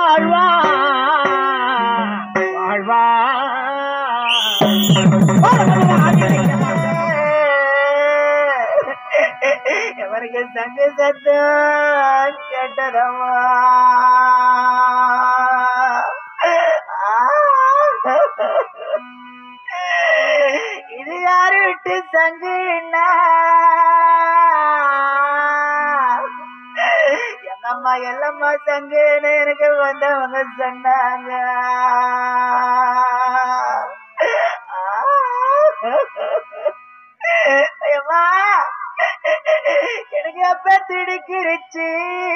வாழ்வா வாழ்வா எவருக்கு சங்கு சத்தம் கேட்டதம்மா இது யாரு விட்டு சங்குன்னா எங்கம்மா எல்லம்மா சங்குன்னு எனக்கு வந்தவங்க சொன்னாங்க அம்மா எனக்கு அப்ப திடுக்கிருச்சு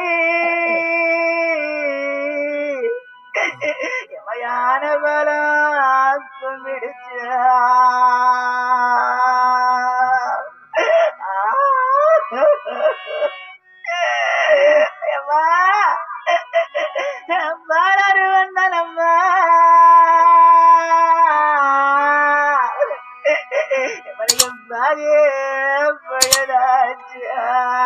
எமையான பலம் கும்பிடுச்சு எம்மா பாலாறு வந்தானம்மா எவனுக்கு பாகே பழதாச்சு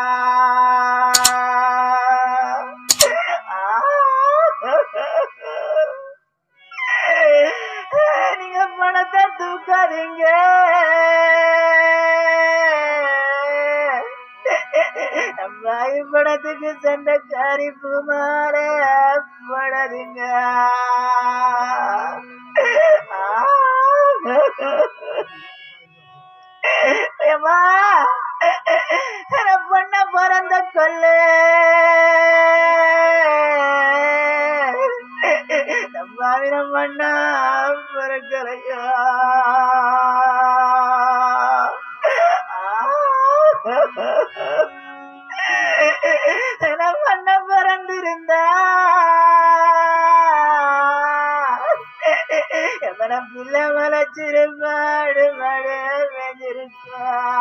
நீங்க பணத்தை தூக்காதீங்க வாயு படத்துக்கு சண்டைக்காரி பூமால படாதீங்க ஏமா பொண்ண பிறந்த கொல்லு நம்மாவினம் மண்ணா பிறக்கலையா நம்ம மண்ண பிறந்திருந்தா எவன பிள்ளை மலைச்சிருப்பாடு மழை மேஞ்சிருப்பா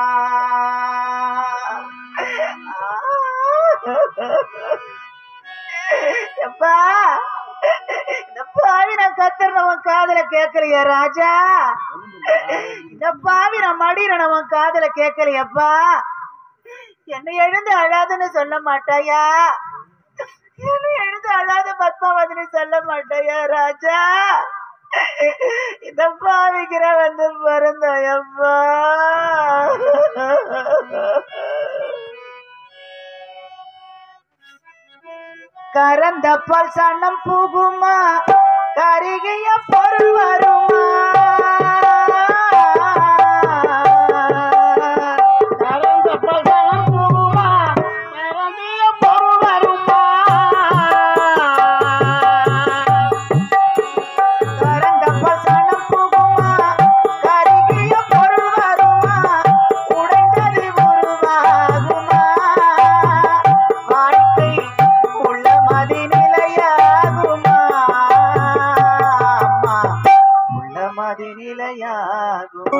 எப்பா இந்த பாவி நான் கத்துறவன் காதல கேட்கலையா ராஜா இந்த பாவி நான் மடிறனவன் காதல கேட்கலையப்பா என்னை எழுந்து அழாதுன்னு சொல்ல மாட்டாயா என்னை எழுந்து அழாத பத்மாவதினு சொல்ல மாட்டாயா ராஜா இந்த பாவிக்கிற வந்து பிறந்தாயப்பா கரந்த பால் சன்னம் பூகுமா கருகிய பொருள் வருமா கரந்த பால் சன்னம் பூகுமா கருகிய பொருள் வருமா கரந்த பால் சன்னம் பூகுமா கருகிய பொருள் வருமா உடைந்தது உருவாகுமா வாழ்க்கை உள்ள மதிநிலையாகுமா அம்மா, உள்ள மதிநிலையாகுமா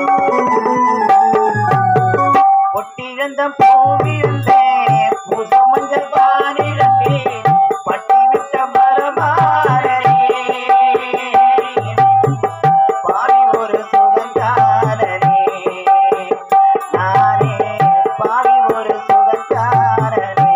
பொட்டிழந்த பூவிழந்தேன் புது மஞ்சள் பானிழந்தேன் பட்டி விட்ட மரமாறே பாவி ஒரு சுகந்தாரனே நானே பாவி ஒரு சுகந்தாரனே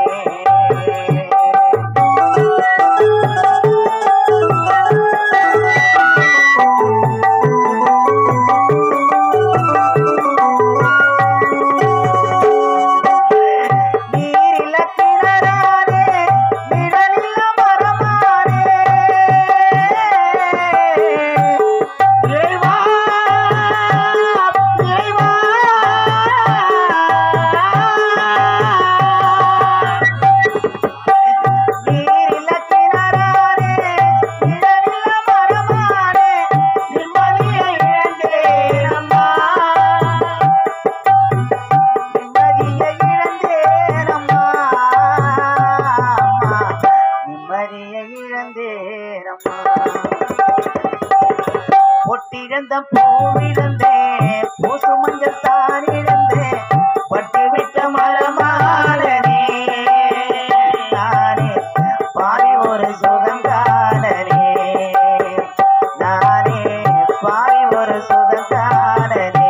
நீரில கிணறாரே நிழலில மரமாரே இறைவா இறைவா நீரில கிணறாரே நிழலில மரமாரே நிம்மதியை இழந்தேனம்மா நிம்மதியை இழந்தேனம்மா நிம்மதியை இழந்தேனம்மா பொட்டிழந்த பூவிழந்தேன் பூசு மஞ்சள் தான் இழந்தேன் பட்டு விட்ட மரமாலனே நானே பாரி ஒரு சுகங்காலனே நானே பாரி ஒரு சுகங்காலனே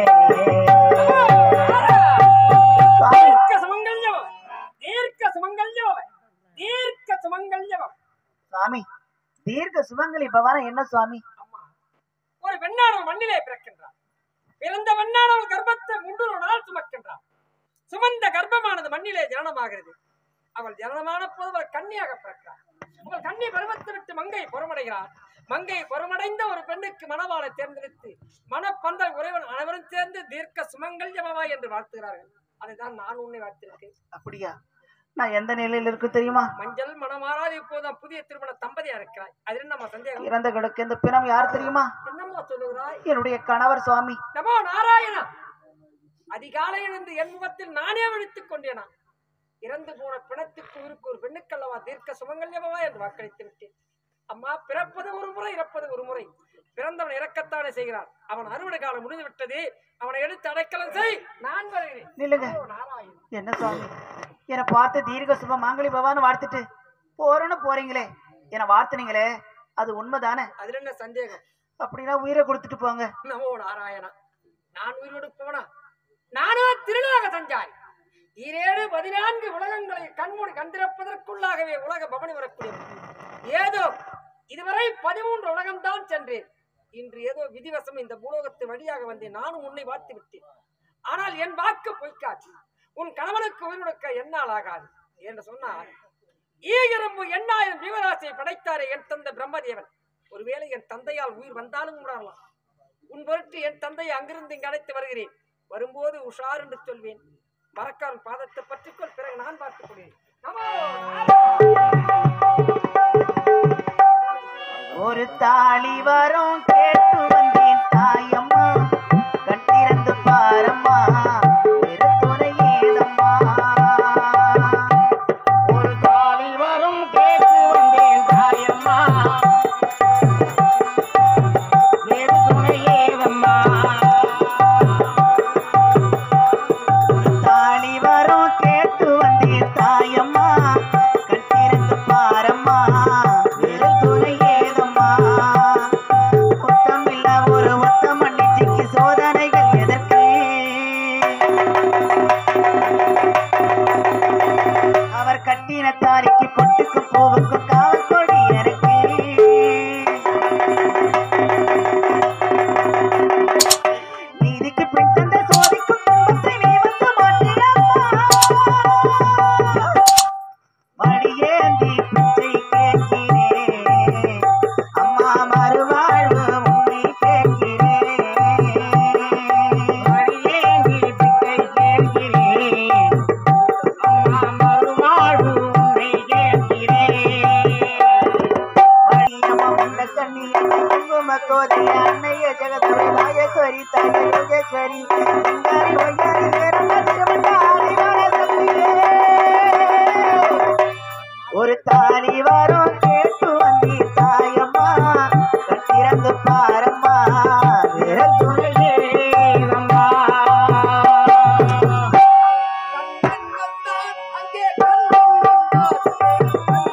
சுவாமி ದೀರ್ಘ ಸುಮಂಗಲ್ಯವ ದೀರ್ಘ ಸುಮಂಗಲ್ಯವ ದೀರ್ಘ ಸುಮಂಗಲ್ಯವ சுவாமி தீர்க்க சுமங்கலி பவான என்ன சுவாமி அம்மா ஒரு பெண்ணானவள் மண்ணிலே பிறக்கின்றார் பிறந்த பெண்ணானவள் கர்ப்பத்தை முன்னூறு நாள் சுமக்கின்றார் சுமந்த கர்ப்பமானது மண்ணிலே ஜனனமாகிறது அவள் ஜனனமான போது அவள் கன்னியாக பிறக்கிறார் அவள் கன்னி பருவத்தை விட்டு மங்கை புறமடைகிறார் மங்கை புறமடைந்த ஒரு பெண்ணுக்கு மணவாளை தேர்ந்தெடுத்து மனப்பந்தல் உறைவன் அனைவரும் சேர்ந்து தீர்க்க சுமங்கல்யமவா என்று வாழ்த்துகிறார்கள் அதைதான் நான் உன்னை வாழ்த்திருக்கேன் அப்படியா நான் எந்த நிலையில இருக்கு தெரியுமா மஞ்சள் மனமாறாது இப்போதான் புதிய திருமண தம்பதியா இருக்கிறாய் அது நம்ம சந்தேகம் இறந்த கிடக்கு இந்த பிணம் யார் தெரியுமா என்னம்மா சொல்லுகிறாய் என்னுடைய கணவர் சுவாமி நமோ நாராயணா அதிகாலை எழுந்து என் முகத்தில் நானே விழித்துக் கொண்டேனா இறந்து போன பிணத்துக்கு உயிருக்கு ஒரு பெண்ணுக்கல்லவா தீர்க்க சுமங்கல்யமவா என்று வாக்களித்து விட்டேன் அம்மா பிறப்பது ஒரு முறை இறப்பது ஒரு முறை பிறந்தவன் இறக்கத்தானே செய்கிறான் அவன் அறுவடை காலம் முடிந்து விட்டது அவனை எடுத்து அடைக்கலம் செய் நான் வருகிறேன் நில்லுங்க நமோ நாராயணா என்ன சுவாமி என்னை பார்த்து தீர்க்க சுப மாங்கலி பவான்னு வாழ்த்துட்டு போறேன்னு போறீங்களே என்னை வாழ்த்துனீங்களே அது உண்மைதானே அதுல என்ன சந்தேகம் அப்படின்னா உயிரை கொடுத்துட்டு போங்க நமோ நாராயணா நான் உயிரோடு போனா நானும் திருநாக சஞ்சாரி ஈரேழு பதினான்கு உலகங்களை கண்மூடி கண்டிருப்பதற்குள்ளாகவே உலக பவனி வரக்கூடிய ஏதோ இதுவரை பதிமூன்று உலகம்தான் சென்றேன் இன்று ஏதோ விதிவசம் இந்த பூலோகத்து வழியாக வந்தேன் நானும் உன்னை வாழ்த்து விட்டேன் ஆனால் என் வாக்கு பொய்க்காச்சு உன் கணவனுக்கு உயிரிழக்க என்னால் ஆகாது என்று சொன்னார் ஈகரம்பு எண்ணாயிரம் ஜீவராசியை படைத்தாரே என் தந்தை பிரம்மதேவன் ஒருவேளை என் தந்தையால் உயிர் வந்தாலும் விடலாம் உன் பொருட்டு என் தந்தையை அங்கிருந்து இங்கு அழைத்து வருகிறேன் வரும்போது உஷார் என்று சொல்வேன் மறக்கான் பாதத்தை பற்றிக்கொள் பிறகு நான் பார்த்துக் கொள்கிறேன் நமோ ஒரு தாலி வரும் கேட்டு வந்தேன் தாயம்மா கட்டிறந்து பாரம்மா வேறு துணை ஏதம்மா ஒரு தாலி வரும் கேட்டு வந்தேன் தாயம்மா வேறு துணை ஏதம்மா ஒரு தாலி வரும் கேட்டு வந்தேன் தாயம்மா கட்டிறந்து பாரம்மா வேறு துணை ஏதம்மா ஒத்தமில்ல ஒரு ஒத்த மன்னிச்சிக்கு சோதனைகள் எதற்கு அவர் கட்டின தாரிக்கு பொட்டுக்கு பூவுக்கு காவல் கொடி எனக்கு நீதிக்கு பின் தந்த சோதிக்கும் துன்பத்தை நீ வந்து மாற்றியம்மா மடியேந்தி பிச்சை கேட்கிறேன் அம்மா மறுவாழ்வு உன்னை கேட்கிறேன் மடியேந்தி பிச்சை கேட்கிறேன் அம்மா மறுவாழ்வு உன்னை கேட்கிறேன் மணியம்மா உள்ள கண்ணிய குங்கும கோதி அன்னைய ஜெகத்துடைய நாயஸ்வரி தாய யோகேஸ்வரி சிங்காரி ஒய்யாரி சேரமற்றவட்டாரி வரசக்தியே ஒரு தாலி வரும் கேட்டு வந்தி தாயம்மா கட்டிறந்து பாரம்மா வேற துணையே அம்மா கண்ணன் வந்தான் அங்கே கண்ணன்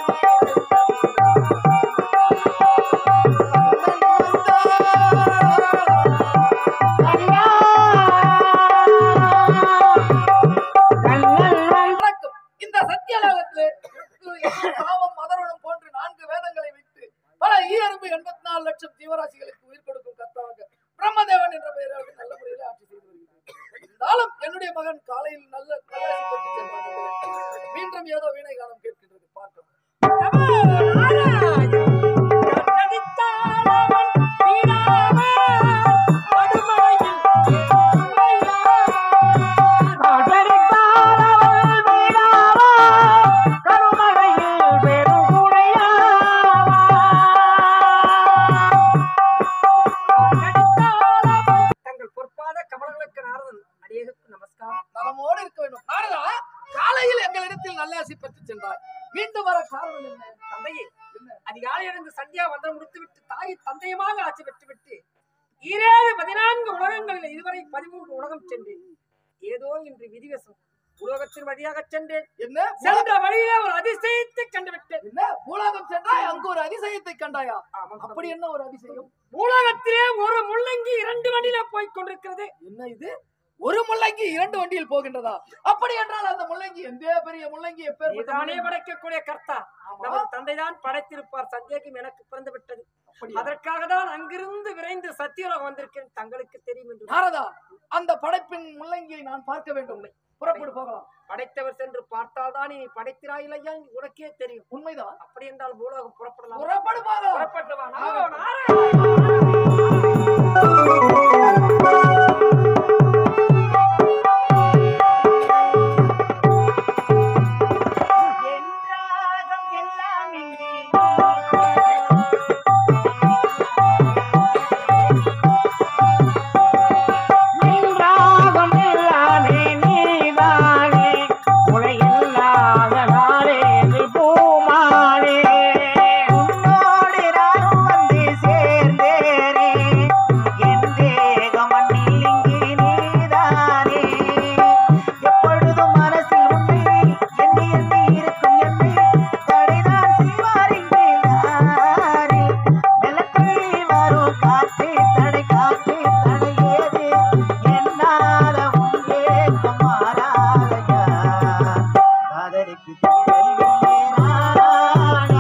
வணக்கம் இந்த சத்தியலோகத்திலே பாவம் மதரணம் போன்று நான்கு வேதங்களை விட்டு பல ஈரம்பு எண்பத்தி நாலு லட்சம் ஜீவராசிகளுக்கு உயிர் கொடுக்கும் கர்த்தாவாக பிரம்மதேவன் என்ற பெயராக நல்ல முறையில் ஆட்சி செய்து வருகிறார் இருந்தாலும் என்னுடைய மகன் காலையில் நல்ல பிரகாசி பெற்று சென்றார் மீண்டும் ஏதோ வீணை காலம் கேட்கின்றது பார்க்கலாம் தங்கள் பொற்பாத கமலங்களுக்கு நாரதன் அடியேருக்கு நமஸ்காரம் நலமோடு இருக்க வேண்டும் நாரதா காலையில் எங்களிடத்தில் நல்லாசி பெற்று சென்றாய் மீண்டும் வர காரணம் என்ன தந்தையே அதிகாலை எழுந்து சந்தியா வந்தம் முடித்துவிட்டு தாய் தந்தையமாக ஆட்சி பெற்றுவிட்டு ஈரேழு பதினான்கு உலகங்களில் இதுவரை பதிமூன்று உலகம் சென்றேன் ஏதோ இன்று விதிவசம் உலகத்தின் வழியாக சென்றேன் என்ன சென்ற வழியிலே ஒரு அதிசயத்தை கண்டுவிட்டேன் என்ன பூலோகம் சென்றாய் அங்கு ஒரு அதிசயத்தை கண்டாயா ஆமாம் அப்படி என்ன ஒரு அதிசயம் பூலோகத்திலே ஒரு முள்ளங்கி இரண்டு வண்டியில போய் கொண்டிருக்கிறது என்ன இது ஒரு முள்ளங்கி இரண்டு வண்டியில் போகின்றதா அப்படி என்றால் அந்த முள்ளங்கி எந்த பெரிய முள்ளங்கி எப்பேற்பட்ட நீதானே முள்ளங்கி? படைக்கக்கூடிய கர்த்தா ஆமா. நமது தந்தைதான் படைத்திருப்பார் சந்தேகம் எனக்கு பிறந்து விட்டது அப்படியா? அதற்காக தான் அங்கிருந்து விரைந்து சத்தியலோகம் வந்திருக்கேன் தங்களுக்கு தெரியும் என்று நாரதா அந்த படைப்பின் முள்ளங்கியை நான் பார்க்க வேண்டும் புறப்படு போகலாம் படைத்தவர் சென்று பார்த்தால் தான் நீ படைத்திராய் இல்லையா உனக்கே தெரியும் உண்மைதான் அப்படி என்றால் பூலோகம் புறப்படலாம் புறப்படு போகலாம் புறப்பட்டு வா நமோ நாராயணாய. என்றாகம் எல்லாம் இங்கே நின்றாகம் எல்லாமே நீதானே உலையில்லாத நாளே நீ பூமானே உன்னோடு நானும் வந்து சேர்ந்தேனே என் தேகம் மண்ணில் இங்கே நீதானே எப்பொழுதும் மனசில் உன்னை எண்ணி எண்ணி இருக்கும் என்னை தடைதான் செய்வார் இங்கே யாரே நிலத்தில் வரும் காற்றே தடை காற்றே தடையேது என்னால உன் ஏக்கம் மாறாதையா காதலுக்கு தெரியவில்லை நானே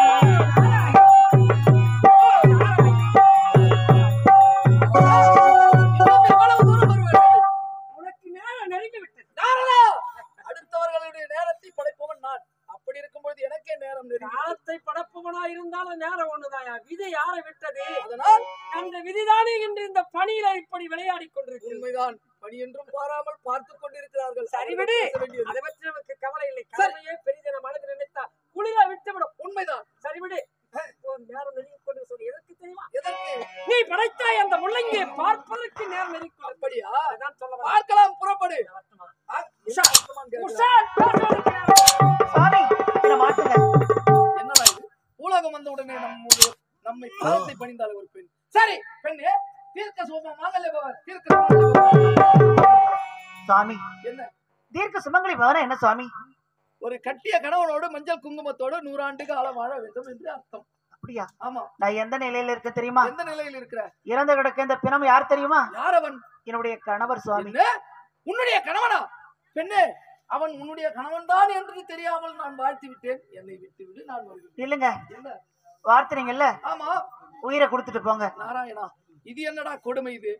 இன்னும் எவ்வளவு தூரம் வருவீர்கள்? உனக்கு நேரம் நெருங்கி விட்டது நாரதா அடுத்தவர்களுடைய நேரத்தை படைப்பவன் நான் அப்படி இருக்கும்பொழுது எனக்கே நேரம் நெருங்கி காலத்தை படப்பவனா இருந்தாலும் நேரம் ஒண்ணுதாயா விதி யாரை விட்டது அதனால் அந்த விதிதானே இன்று இந்த பணியில இப்படி விளையாடி கொண்டிருக்கிறது உண்மைதான் பணி என்றும் பாராமல் பார்த்துக் கொண்டிருக்கிறார்கள் சரி அவர்கள் விடு பேச வேண்டியது. அதை பற்றி நமக்கு கவலை இல்லை சரி. கடமையே பெரிதென மனதில் நினைத்தா குளிர விட்டுவிடும் உண்மைதான் சரி விடு உன் நேரம் நெருங்கி கொண்டு சொல்லி எதற்கு தெரியுமா எதற்கு நீ படைத்தாய் அந்த முள்ளங்கியை பார்ப்பதற்கு நேரம் நெருங்கி கொண்டு அப்படியா அதான் சொல்ல வரேன். பார்க்கலாம் புறப்படு வரட்டுமா? ஆ, உஷா, வருத்தமான்னு கேட்கிறார். உஷார், பேசுவதற்கு நேரம். சாமி இதை மாட்டுங்க என்னடா இது பூலோகம் வந்த உடனே நம்ம நம்மை பாதத்தை பணிந்தாள் ஒரு பெண் சரி பெண்ணே தீர்க்க சோம மாங்கல்ய பவர் தீர்க்க சுமங்கலி பவர். சாமி என்ன தீர்க்க சுமங்கலி பவன என்ன சுவாமி ஒரு கட்டிய கணவனோடு மஞ்சள் குங்குமத்தோடு நூறாண்டு காலம் வாழ வேண்டும் என்று அர்த்தம் அப்படியா ஆமா நான் எந்த நிலையில இருக்க தெரியுமா எந்த நிலையில் இருக்கிற இறந்து கிடக்க இந்த பிணம் யார் தெரியுமா யார் அவன் என்னுடைய கணவர் சுவாமி என்ன உன்னுடைய கணவனா பெண்ணே அவன் உன்னுடைய கணவன் தான் என்று தெரியாமல் நான் வாழ்த்து விட்டேன் என்னை விட்டு விடு நான் வருகிறேன் இல்லைங்க என்ன வார்த்தைங்கல்ல ஆமா உயிரை கொடுத்துட்டு போங்க நாராயணா இது என்னடா கொடுமை இது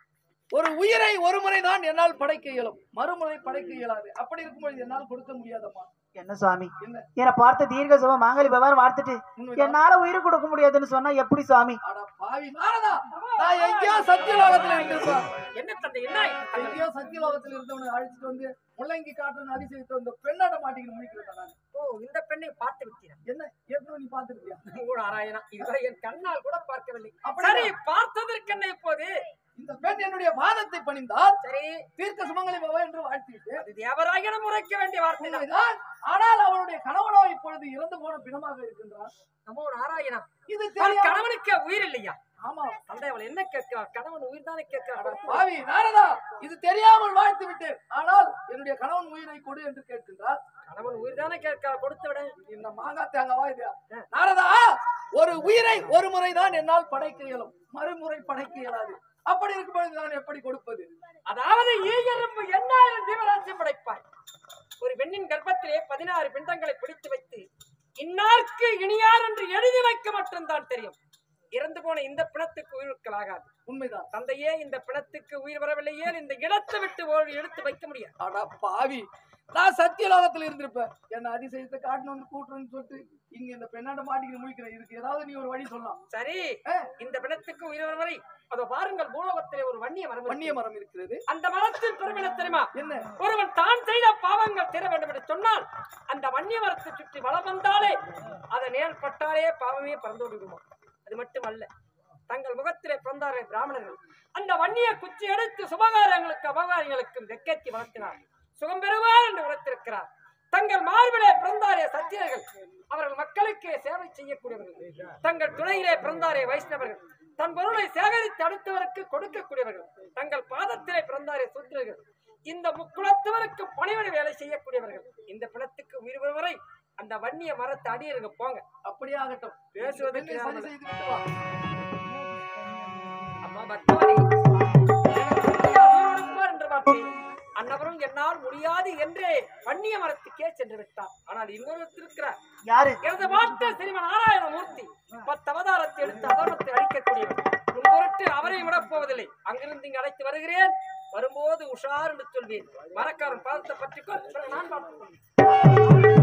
ஒரு உயிரை ஒரு முறை தான் என்னால் படைக்க இயலும் மறுமுறை படைக்க இயலாது அப்படி இருக்கும்போது என்னால் கொடுக்க முடியாதம்மா என்ன சுவாமி என்ன என்னை பார்த்து தீர்க்க சுப மாங்கலி பவான் வார்த்துட்டு உண்மைதான். என்னால உயிர் கொடுக்க முடியாதுன்னு சொன்னா எப்படி சுவாமி அட பாவி நாரதா நான் எங்கேயோ சத்தியலோகத்துல இருந்திருப்பேன் என்ன தந்தை என்ன ஆயிற்று தந்தை? எங்கேயோ சத்தியலோகத்துல இருந்தவனை அழைச்சிட்டு வந்து முள்ளங்கி காட்டுன்னு அதிசயத்தை இந்த பெண்ணாட்ட மாட்டிக்கிட்டு முடிக்கிறேன் நான் ஓ இந்த பெண்ணை பார்த்து விட்டீரா என்ன ஏற்கனவே நீ பார்த்திருக்கியா கூட ஆராயணா இதுவரை என் கண்ணால் கூட பார்க்கவில்லை அப்படியா? சரி பார்த்ததற்கு என்ன இப்போது இந்த பெண் என்னுடைய பாதத்தை பணிந்தால் சரி தீர்க்க சுமங்கலி பவா என்று வாழ்த்திவிட்டு அது தேவராயணம் உரைக்க வேண்டிய வார்த்தை தான் உண்மைதான் ஆனால் அவளுடைய கணவனோ இப்பொழுது இறந்து போன பிணமாக இருக்கின்றான் நமோ நாராயணா இது அவள் தெரியாம கணவனுக்கு உயிர் இல்லையா ஆமா தந்தை அவள் என்ன கேட்கிறார் கணவன் உயிர் தானே கேட்கிறார் பாவி நாரதா இது தெரியாமல் வாழ்த்து விட்டேன் ஆனால் என்னுடைய கணவன் உயிரை கொடு என்று கேட்கின்றார் கணவன் உயிர் தானே கேட்கிறார் கொடுத்து விட இந்த மாங்காய் தேங்கவா இது நாரதா ஒரு உயிரை ஒரு முறை தான் என்னால் படைக்க இயலும் மறுமுறை படைக்க இயலாது அப்படி இருக்கும்போது நான் எப்படி கொடுப்பது அதாவது ஈயரும்பு எண்ணாயிரம் ஜீவராசியம் படைப்பாய் ஒரு பெண்ணின் கர்ப்பத்திலே பதினாறு பிண்டங்களை பிடித்து வைத்து இன்னார்க்கு இனியார் என்று எழுதி வைக்க மட்டும்தான் தெரியும் இறந்து போன இந்த பிணத்துக்கு உயிர்க்கலாகாது உண்மைதான் தந்தையே இந்த பிணத்துக்கு உயிர் வரவில்லையே இந்த இடத்தை விட்டு ஒரு எடுத்து வைக்க முடியாது அட பாவி நான் சத்தியலோகத்துல இருந்திருப்பேன் என்ன அதிசயத்தை காட்டுன்னு வந்து கூட்டுறேன்னு சொல்லிட்டு இங்க இந்த பெண்ணாண்ட மாட்டிக்கிட்டு முடிக்கிறேன் இதுக்கு ஏதாவது நீ ஒரு வழி சொல்லலாம் சரி ஆ, இந்த பிணத்துக்கு உயிர் வரும் வரை அதோ பாருங்கள் பூலோகத்திலே ஒரு வன்னிய மரம் வன்னிய இருக்கிறது. மரம் இருக்கிறது அந்த மரத்தின் பெருமின தெரியுமா என்ன ஒருவன் தான் செய்த பாவங்கள் தீர வேண்டும் என்று சொன்னால் அந்த வன்னிய மரத்தை சுற்றி வளம் வந்தாலே அதை நேர் பட்டாலே பாவமே பறந்தோடி விடுமா அது மட்டுமல்ல தங்கள் முகத்திலே பிறந்தாரே பிராமணர்கள் அந்த வன்னிய குச்சி எடுத்து சுபகாரங்களுக்கு அபகாரங்களுக்கும் வெக்கத்தி வளர்த்தினார் சுகம் பெறுவார் என்று உரைத்திருக்கிறார் தங்கள் மார்பிலே பிறந்தாரே சத்தியர்கள் அவர்கள் மக்களுக்கே சேவை செய்யக்கூடியவர்கள் தங்கள் துணையிலே பிறந்தாரே வைஷ்ணவர்கள் தன் பொருளை சேகரித்து அடுத்தவருக்கு கொடுக்கக்கூடியவர்கள் தங்கள் பாதத்திலே பிறந்தாரே சூத்திரர்கள் இந்த முக்குளத்தவருக்கு பணிவிடை வேலை செய்யக்கூடியவர்கள் இந்த பிணத்துக்கு உயிர் வரும் வரை அந்த வன்னிய மரத்தை அடியிருங்க போங்க அப்படியே ஆகட்டும் பேசுவதற்கு பெண்ணை சரி யாரும் செய்து விட்டு வா. அம்மா பக்தவதி எனக்கு உயிரோடு இருப்பார் என்று பார்த்தேன் அன்னவரும் என்னால் முடியாது என்றே பன்னிய மரத்துக்கே சென்று விட்டார் ஆனால் இன்னொருத்தர் இருக்கிறார் யாரு எனது மாற்ற சிறுவன் நாராயணமூர்த்தி பத்து அவதாரத்தை எடுத்து அதர்மத்தை அழிக்கக்கூடியவர் முன்பொருட்டு அவரை விடப் போவதில்லை அங்கிருந்து இங்கு அழைத்து வருகிறேன் வரும்போது உஷார் என்று சொல்வேன் மரக்காரன் பாதத்தை பற்றிக்கொள் பிறகு நான் பார்த்துக் கொள்வேன்.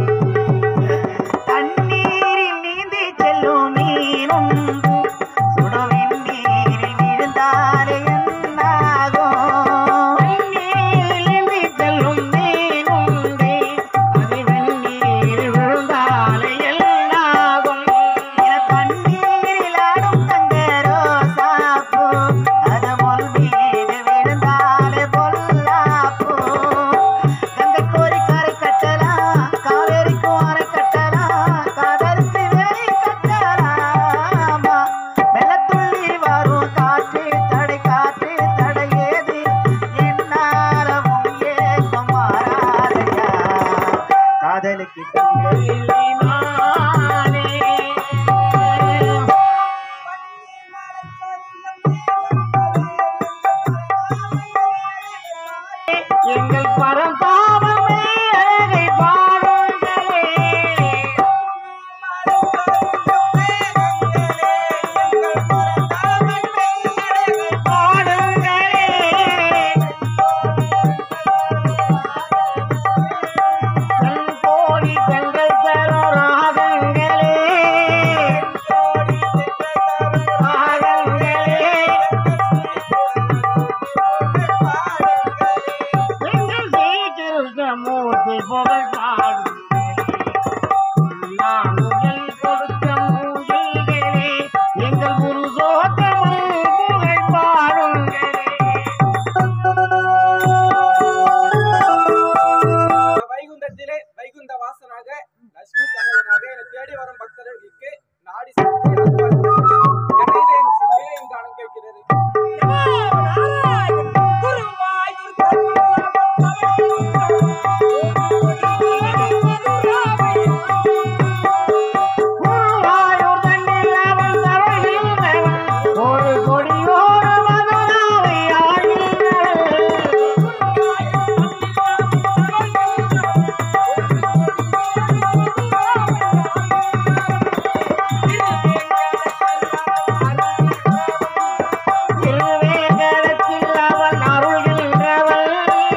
தண்ணீரில் நீந்தி செல்லும் மீனும் சுடுவின் நீரில் விழுந்தாலே என்னாகும் நீந்தி செல்லும் மீனுண்டே அது வெந்நீர் விழுந்தாலே என்னாகும் என தண்ணீரில் ஆடும் தங்கரோ சாப்பு அது முள் மீது விழுந்தாலே பொல்லாப்பு கங்கை கோரி கரை கட்டலாம் காவேரிக்கும் அரை கட்டலாம் காதலுக்கு வேலி கட்டலாமா வெள்ளத்துள்ளி வரும் காற்று தடை காற்று தடையேது என்னாரமும் ஏக்கம் மாறாதையா காதலுக்கு தங்கை இல்லை நானே எங்கள் பரந்தாமமே அழகை பாடுங்களே பாடுங்களே கோடி பெண்கள் தரும் ராகங்களே ராகங்களே எங்கள் ஸ்ரீகிருஷ்ணமூர்த்தி புகழ் பாடுங்கள் கொடுத்த மூலிகளே எங்கள் குரு சோத்தமும் புகழ் பாடுங்களே வைகுந்தத்திலே வைகுந்த வாசனாக லட்சுமி தலைவனாக என்னை தேடி வரும் பக்தர்களுக்கு நாடி சென்று என்னை செல்லும் காலம் கேட்கிறது குருவாயூர் தன்னில் அவன் தவழ்கின்றவன் ஒரு கொடியோடு மதுராவை ஆழ்கின்றவன் திருவேங்கடத்தில் அவன் அருள்கின்றவன்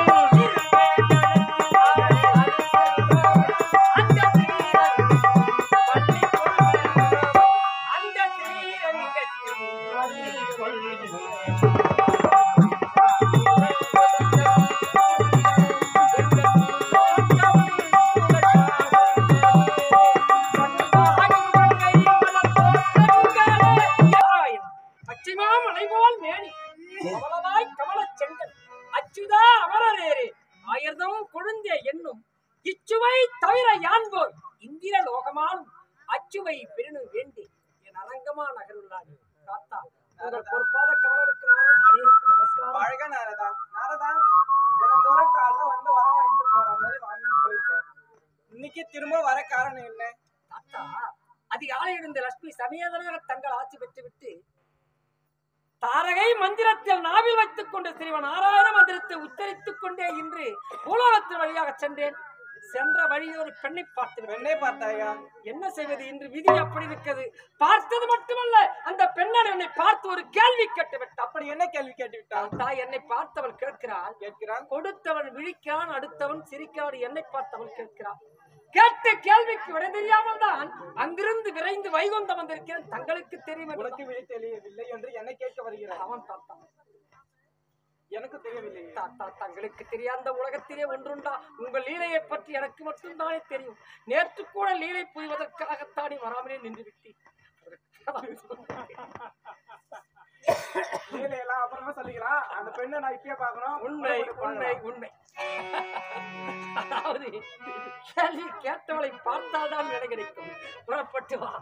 அச்சிமாம் அலைபோல் மேனி கமலமாய் கமலச் செங்கல் அச்சுதா அமரரேரே ஆயிரதம் கொழுந்தே என்னும் இச்சுவை தவிர யான்போய் இந்திர லோகமானும் அச்சுவை பெருணு வேண்டி என் அரங்கமா நகருள்ளான் காத்தா உங்கள் பொற்பாத கமலருக்கு நான் அனைவருக்கும் நமஸ்காரம் அழகா நாரதா நாரதா தினந்தோறும் காலைல வந்து வர வாங்கிட்டு போற மாதிரி வாங்கிட்டு போயிட்டேன் இன்னைக்கு திரும்ப வர காரணம் என்ன தாத்தா அதிகாலை எழுந்த லட்சுமி சமேதனாக தங்கள் ஆட்சி பெற்றுவிட்டு தாரகை மந்திரத்தில் நாவில் வைத்துக் கொண்டு ஸ்ரீவன் நாராயண மந்திரத்தை உச்சரித்துக் கொண்டே இன்று பூலோகத்தின் வழியாக சென்றேன் சென்ற வழியில் ஒரு பெண்ணை பார்த்தேன் பெண்ணை பார்த்தாயா என்ன செய்வது இன்று விதி அப்படி இருக்கிறது பார்த்தது மட்டுமல்ல அந்த பெண்ணன் என்னை பார்த்து ஒரு கேள்வி கேட்டுவிட்டான் அப்படி என்ன கேள்வி கேட்டு விட்டான் தாத்தா என்னை பார்த்தவன் கேட்கிறாள் கேட்கிறான் கொடுத்தவன் விழிக்கிறான் அடுத்தவன் சிரிக்கிறான் என்னை பார்த்தவன் கேட்கிறான் கேட்ட கேள்விக்கு விடை தெரியாமல் தான் அங்கிருந்து விரைந்து வைகுந்தம் வந்திருக்கிறேன் தங்களுக்கு தெரியும் என்று உனக்கு விழி தெரியவில்லை என்று என்னை கேட்க வருகிறான் அவன் தாத்தா எனக்கு தெரியவில்லை தாத்தா தங்களுக்கு தெரியாத உலகத்திலே ஒன்றுண்டா உங்கள் லீலையை பற்றி எனக்கு மட்டும்தானே தெரியும் நேற்று கூட லீலை புரிவதற்காகத்தானே வராமலே நின்று விட்டேன் எல்லாம் அப்புறமா சொல்லிக்கலாம் அந்த பெண்ணை நான் இப்பயே பார்க்கணும் உண்மை உண்மை உண்மை அதாவது கேள்வி கேட்டவளை பார்த்தால்தான் விடை கிடைக்கும் புறப்பட்டு வா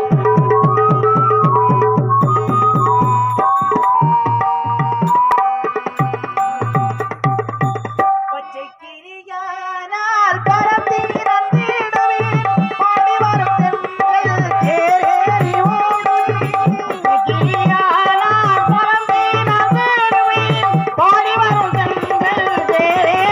பச்சை கிரியானால் பறந்திறந்திடுவேன் ஓடி வரும் தென்றல் தேரேறி ஓடுவேன் கிளியானார் பறந்தே நான் தேடுவேன். பாடி வரும் தென்றல் தேரேறி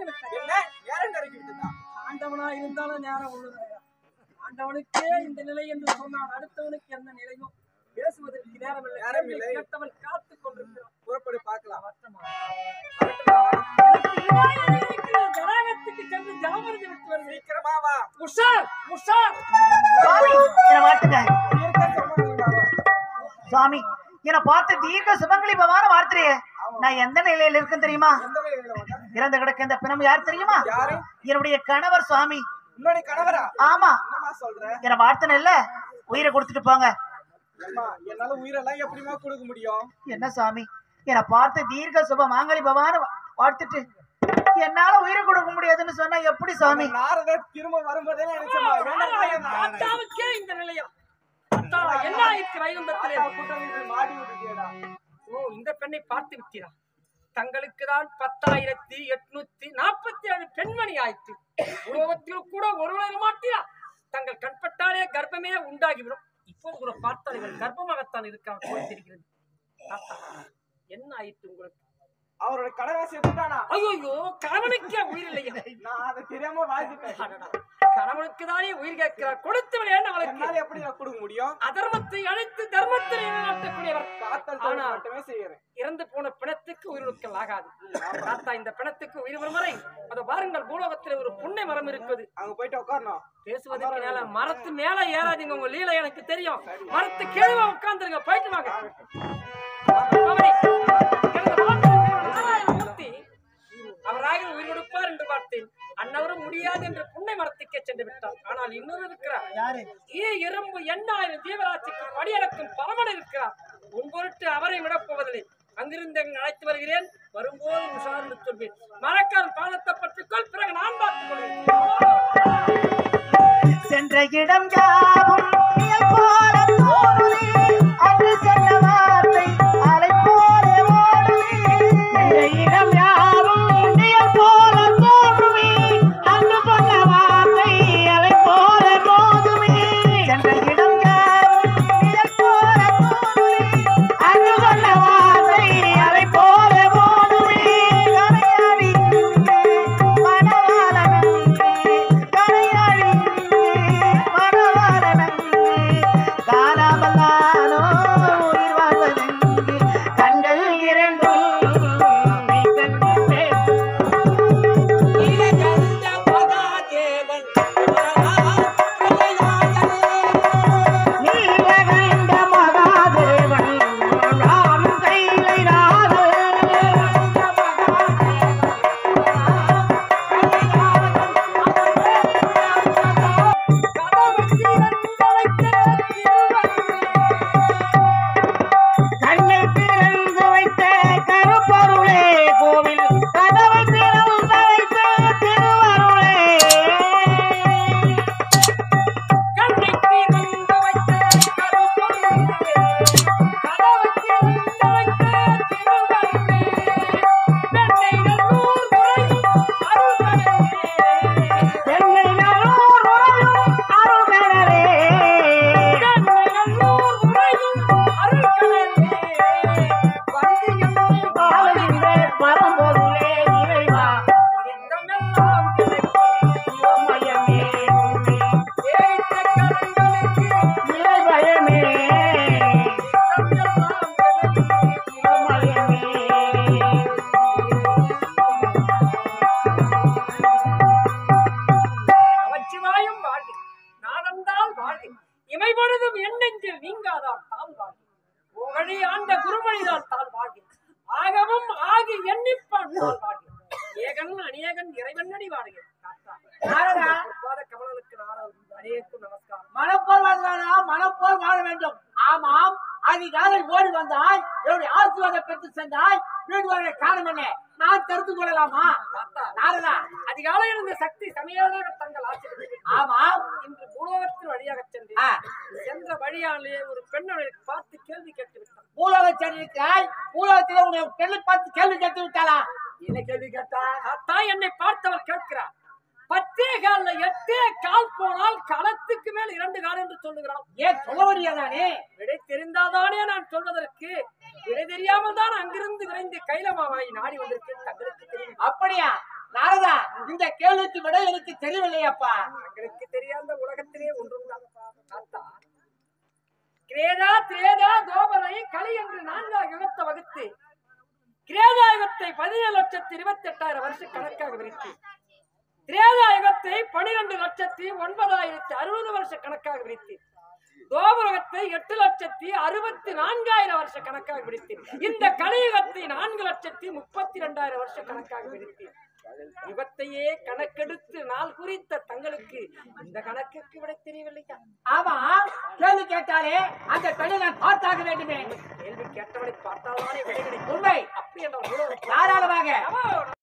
விட்டது என்ன நேரம் நெருங்கி விட்டதா ஆண்டவனா இருந்தாலும் நேரம் உள்ளது ஆண்டவனுக்கே இந்த நிலை என்று சொன்னால் அடுத்தவனுக்கு என்ன நிலையோ பேசுவதற்கு நேரமில்லை நேரமில்லை. கேட்டவன் காத்துக் கொண்டிருக்கிறான் புறப்படி பார்க்கலாம் வருத்தமா? வரட்டுமா? எனக்கு விநாயகர் இருக்கிற ஜனகத்துக்கு சென்று ஜாமரிந்து விட்டு வருகிறேன் சீக்கிரமா வா உஷார் உஷார் சுவாமி என்னை வாட்டுங்க தீர்க்க சுமங்கலிமாவா. சுவாமி என்னை பார்த்து தீர்க்க சுமங்கலி பவான வார்த்தையே நான் எந்த நிலையில இருக்கேன் தெரியுமா எந்த வழியில வந்தா? இறந்து கிடக்க இந்த பிணம் யார் தெரியுமா யாரு என்னுடைய கணவர் சுவாமி முன்னாடி கணவரா ஆமா என்னம்மா சொல்ற என்னை வார்த்தன இல்ல உயிரை கொடுத்துட்டு போங்க அம்மா என்னால உயிரெல்லாம் எப்படிமா கொடுக்க முடியும் என்ன சாமி என்னை பார்த்து தீர்க்க சுப மாங்கலி பவான வாழ்த்துட்டு என்னால உயிரை கொடுக்க முடியாதுன்னு சொன்னா எப்படி சாமி நாரதர் திரும்ப வரும்போதே நினைச்சமா தாத்தாவுக்கே இந்த நிலையா தாத்தா என்ன ஆயிற்று வைகுந்தத்திலே மாடி விட்டுட்டியடா ஓ இந்த பெண்ணை பார்த்து விட்டீரா தங்களுக்கு தான் பத்தாயிரத்தி எட்நூத்தி நாற்பத்தி ஏழு பெண்மணி ஆயிற்று உலகத்தில் கூட ஒருவர் மாட்டீரா தங்கள் கண்பட்டாலே கர்ப்பமே உண்டாகிவிடும் இப்போது கூட பார்த்தால் இவள் கர்ப்பமாகத்தான் இருக்கான் போல் தெரிகிறது தாத்தா, என்ன ஆயிற்று உங்களுக்கு அவரோட கணவன் செத்துட்டானா ஐயோ கணவனுக்கே உயிர் இல்லையா நான் அதை தெரியாம வாழ்ந்துட்டேன் அடடா, கணவனுக்கு தானே உயிர் கேட்கிறார் கொடுத்து விளையாட அவளுக்கு என்னால எப்படி நான் கொடுக்க முடியும் அதர்மத்தை அழைத்து தர்மத்தை நிலைநாட்டக்கூடியவர் காத்தல் ஆனா- தொழில் மட்டுமே செய்யறேன் இறந்து போன பிணத்துக்கு உயிர் கொடுக்கல் ஆகாது தாத்தா இந்த பிணத்துக்கு உயிர் வரும் வரை அதை பாருங்கள் பூலோகத்தில் ஒரு புண்ணை மரம் இருக்குது அங்க போயிட்டு உட்காரணும் பேசுவதற்கு மேல மரத்து மேல ஏறாதீங்க உங்க லீலை எனக்கு தெரியும் மரத்து கீழே உட்கார்ந்துருங்க போயிட்டு வாங்க பவனி, எனது வார்த்தை நாராயணமூர்த்தி, அவராக உயிர் கொடுப்பார் என்று பார்த்தேன் அன்னவரும் முடியாது என்று புன்னை மரத்துக்கே சென்று விட்டார் ஆனால் இன்னொரு இருக்கிறார் யாரு ஈ எறும்பு எண்ணாயிரம் ஜீவராசிக்கு படியளக்கும் பரமன் இருக்கிறார் உன் பொருட்டு அவரை விடப் போவதில்லை அங்கிருந்து அங்கு அழைத்து வருகிறேன் வரும்போது உஷார்ந்து சொல்வேன் மரக்கால் பாதத்தை பற்றிக்கொள் பிறகு நான் பார்த்துக் கொள்வேன் சென்ற இடம் யாவும் புயல் போல தோணுதே. அங்கு சென்ற வார்த்தை அலை போல ஓடுதே. சென்ற இடம் யாவும் புயல் போல தோணுமே. அங்கு சொன்ன வார்த்தை அலை போல மோதுமே. சென்ற இடம் யாவும் புயல் போல தோணுமே. அங்கு சொன்ன வார்த்தை அலை போல மோதுமே. கரையாடி நின்றே, மணவாளனன்றே, கரையாடி நின்றே, மணவாளனன்றே, காணாமலானோ உயிர் வாழ்வதெங்கே? கண்கள் இரண்டும் மெய் கண்டே. நீலகண்ட மகாதேவன் ராமன் கைலை கண்ணை திறந்து வைத்த கருப்பொருளே கோவில் கதவை திறந்து வைத்த திருவருளே என்னை நல்லூர் உறையும் அருள்கடலே. வாழ்கின்ற பரம்பொருளே இறைவா, சிவமயமே உன்னை இறைபயமே, சிவமயமே. நமச்சிவாயம் வாழ்க நாடந்தால் வாழ்க இமை பொழுதும் எண்ணெஞ்சில் நீங்காதான் தாழ் வாழ்க புகழி ஆண்ட குருமணிதான் தாழ் வாழ்க ஆகவும் ஆகி எண்ணிப்பான் தாழ் வாழ்க ஏகன் அநேகன் இறைவன் அடி வாழ்க தாத்தா நாரதா. பொற்பாத கமலனுக்கு நாரதன் அநேகக்கும் நமஸ்காரம் மனப்போல் வாழ்வானா மனப்போல் வாழ வேண்டும் ஆமாம் அதிகாலை ஓடி வந்தாய் என்னுடைய ஆசீர்வாதம் பெற்று சென்றாய் வீடு வரை காரணம் என்ன நான் தெரிந்து கொள்ளலாமா தாத்தா நாரதா அதிகாலை இருந்த சக்தி சமயமாக தங்கள் ஆசிரியர் ஆமாம் இன்று பூலோகத்தின் வழியாக சென்று ஆ. சென்ற வழியாலே ஒரு பெண்ணை பார்த்து கேள்வி கேட்டு விட்டான் பூலோக சென்றிருக்கிறாய் பூலோகத்திலே உன்னை பெண்ணை பார்த்து கேள்வி கேட்டு விட்டாளா என்ன கேள்வி கேட்டா தாத்தா என்னை பார்த்தவர் கேட்கிறார் பத்தே கால்ல எட்டே கால் போனால் களத்துக்கு மேல் இரண்டு கால் என்று சொல்லுகிறான் ஏன் சொல்ல முடியாதானே விடை தெரிந்தாதானே நான் சொல்வதற்கு விடை தெரியாமல் தான் அங்கிருந்து விரைந்து கைலமாவாய் நாடி வந்திருக்கேன் தங்களுக்கு தெரியும் அப்படியா நாரதா இந்த கேள்விக்கு விட எனக்கு தெரியவில்லையப்பா உங்களுக்கு தெரியாத உலகத்திலே ஒன்றும் தாத்தா கிரேதா திரேதா தோபரை களி என்று நான்காக யுகத்தை வகுத்து கிரேதா யுகத்தை பதினேழு லட்சத்தி இருபத்தி எட்டாயிரம் வருஷ கணக்காக விரித்து திரேதா யுகத்தை பனிரெண்டு லட்சத்தி ஒன்பதாயிரத்தி அறுபது வருஷ கணக்காக விரித்து தோபரகத்தை எட்டு லட்சத்தி அறுபத்தி நான்காயிரம் வருஷ கணக்காக விரித்து இந்த கலியுகத்தை நான்கு லட்சத்தி முப்பத்தி ரெண்டாயிரம் வருஷ கணக்காக விரித்து யுகத்தையே கணக்கெடுத்து நாள் குறித்த தங்களுக்கு இந்த கணக்குக்கு விட தெரியவில்லையா ஆமா கேள்வி கேட்டாலே அந்த பெண்ணை நான் பார்த்தாக வேண்டுமே கேள்வி கேட்டவனை பார்த்தால்தானே விடை கிடைக்கும் உண்மை அப்படி என்ற தாராளமாக